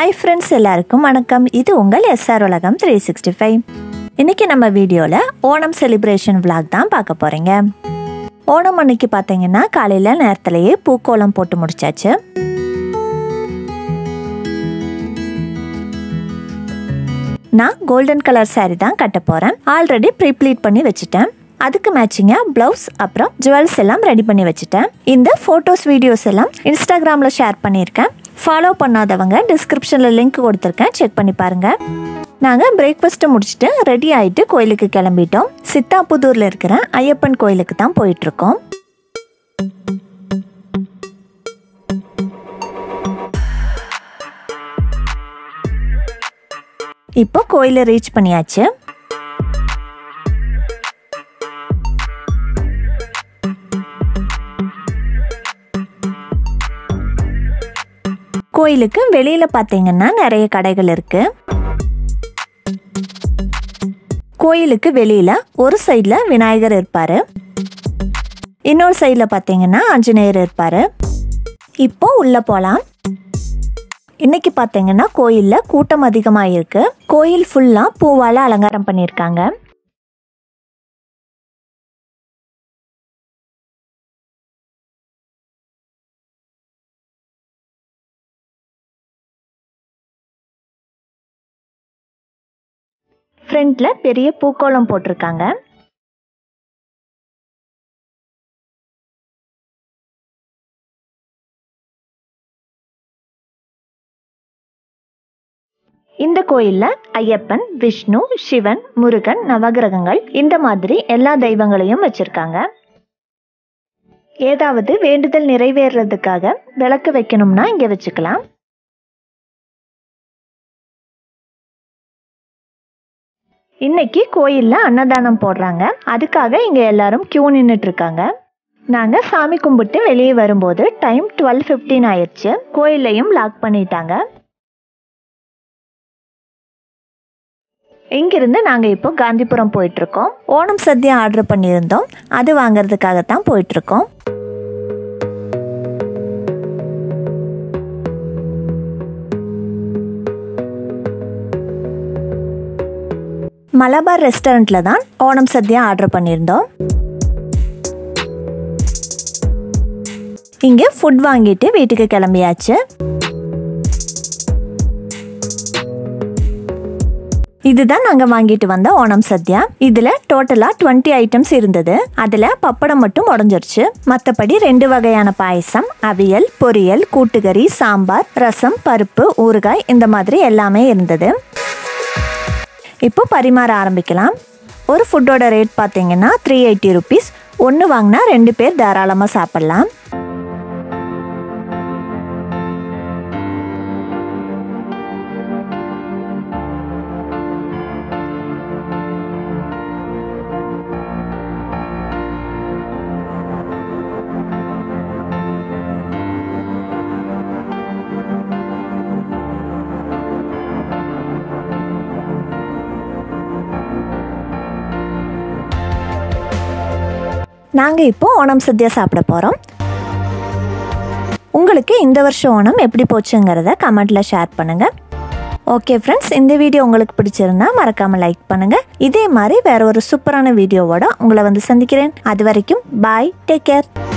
hi friends எல்லாருக்கும் வணக்கம் இது உங்கள் எஸ்ஆர் உலகம் த்ரீ சிக்ஸ்டி ஃபைவ் இன்னைக்கு நம்ம வீடியோவில் ஓணம் செலிப்ரேஷன் vlog தான் பார்க்க போகிறீங்க ஓணம் அன்னைக்கு பார்த்தீங்கன்னா காலையில் நேரத்துலையே பூக்கோலம் போட்டு முடிச்சாச்சு நான் கோல்டன் கலர் saree தான் கட்ட போகிறேன் ஆல்ரெடி ப்ரீப்ளீட் பண்ணி வச்சுட்டேன் அதுக்கு மேட்சிங்காக ப்ளவுஸ் அப்புறம் ஜுவல்ஸ் எல்லாம் ரெடி பண்ணி வச்சுட்டேன் இந்த ஃபோட்டோஸ் வீடியோஸ் எல்லாம் இன்ஸ்டாகிராமில் ஷேர் பண்ணியிருக்கேன் ஃபாலோ பண்ணாதவங்க டிஸ்கிரிப்ஷனில் லிங்க் கொடுத்துருக்கேன் செக் பண்ணி பாருங்கள் நாங்கள் பிரேக்ஃபாஸ்ட்டு முடிச்சுட்டு ரெடி ஆகிட்டு கோயிலுக்கு கிளம்பிட்டோம் சித்தாபுதூரில் இருக்கிற ஐயப்பன் கோயிலுக்கு தான் போயிட்டுருக்கோம் இப்போ கோயிலை ரீச் பண்ணியாச்சு கோயிலுக்கு வெளியில பாத்தீங்கன்னா நிறைய கடைகள் இருக்கு கோயிலுக்கு வெளியில ஒரு சைடுல விநாயகர் இருப்பாரு இன்னொரு சைடுல பாத்தீங்கன்னா ஆஞ்சநேயர் இருப்பாரு இப்போ உள்ள போலாம் இன்னைக்கு பாத்தீங்கன்னா கோயில்ல கூட்டம் அதிகமா இருக்கு கோயில் ஃபுல்லா பூவால அலங்காரம் பண்ணியிருக்காங்க ஃப்ரண்ட்ல பெரிய பூக்கோளம் போட்டிருக்காங்க இந்த கோயில்ல ஐயப்பன் விஷ்ணு சிவன் முருகன் நவகிரகங்கள் இந்த மாதிரி எல்லா தெய்வங்களையும் வச்சிருக்காங்க ஏதாவது வேண்டுதல் நிறைவேறதுக்காக விளக்கு வைக்கணும்னா இங்க வச்சுக்கலாம் இன்னைக்கு கோயில்ல அன்னதானம் போடுறாங்க அதுக்காக இங்க எல்லாரும் கியூ நின்றுட்டு இருக்காங்க நாங்க சாமி கும்பிட்டு வெளியே வரும்போது டைம் டுவெல் ஃபிஃப்டீன் ஆயிடுச்சு கோயிலையும் லாக் பண்ணிட்டாங்க இங்கிருந்து நாங்க இப்போ காந்திபுரம் போயிட்டு இருக்கோம் ஓணம் சத்யா ஆர்டர் பண்ணியிருந்தோம் அது வாங்குறதுக்காகத்தான் போயிட்டு இருக்கோம் மலபார் ரெஸ்டாரண்ட்ல தான் ஓணம் சத்யா ஆர்டர் பண்ணியிருந்தோம் இங்க ஃபுட் வாங்கிட்டு வீட்டுக்கு கிளம்பியாச்சு இதுதான் நாங்க வாங்கிட்டு வந்த ஓணம் சத்யா இதுல டோட்டலா டுவெண்ட்டி ஐட்டம்ஸ் இருந்தது அதுல பப்படம் மட்டும் உடஞ்சிருச்சு மத்தபடி ரெண்டு வகையான பாயசம் அவியல் பொரியல் கூட்டுக்கறி சாம்பார் ரசம் பருப்பு ஊறுகாய் இந்த மாதிரி எல்லாமே இருந்தது இப்போ பரிமாற ஆரம்பிக்கலாம் ஒரு ஃபுட்டோட ரேட் பார்த்தீங்கன்னா த்ரீ எயிட்டி ருபீஸ் ஒன்று வாங்கினா ரெண்டு பேர் தாராளமாக சாப்பிட்லாம் நாங்கள் இப்போ ஓணம் சத்யா சாப்பிட போகிறோம் உங்களுக்கு இந்த வருஷம் ஓணம் எப்படி போச்சுங்கிறத கமெண்ட்டில் ஷேர் பண்ணுங்கள் ஓகே ஃப்ரெண்ட்ஸ் இந்த வீடியோ உங்களுக்கு பிடிச்சிருந்தா மறக்காமல் லைக் பண்ணுங்கள் இதே மாதிரி வேற ஒரு சூப்பரான வீடியோவோட உங்களை வந்து சந்திக்கிறேன் அது வரைக்கும் பாய் டேக் கேர்